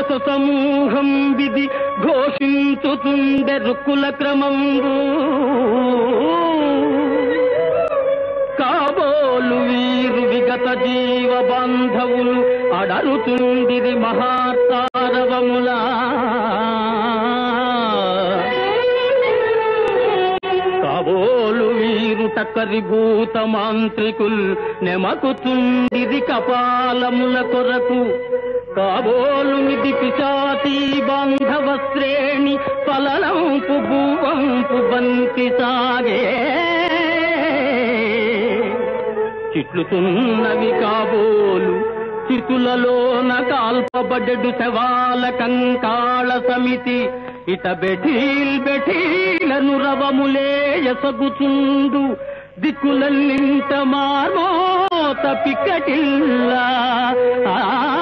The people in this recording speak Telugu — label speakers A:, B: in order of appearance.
A: రాక్షస సమూహం విధి ఘోషించుతుండె రుక్కుల క్రమంబు కాబోలు వీరు విగత జీవ బాంధవులు అడరుతుండిది మహాతారవములా కాబోలు వీరు టక్కరి భూత మాంత్రికుల్ నెమకుతుండిది కపాలముల కొరకు కాబోలు మిది పిశాచి బాంధవ శ్రేణి పలనంపు భూవంపు బంతి సాగే చిట్లుతున్నవి కాబోలు చితులలోన కాల్పబడెడు శవాల కంకాళ సమితి ఇట బెఠీల్ బెఠీలను రవములే ఎసగుచుండు దిక్కులన్నింట మార్మోత పిక్కటిల్లా ఆ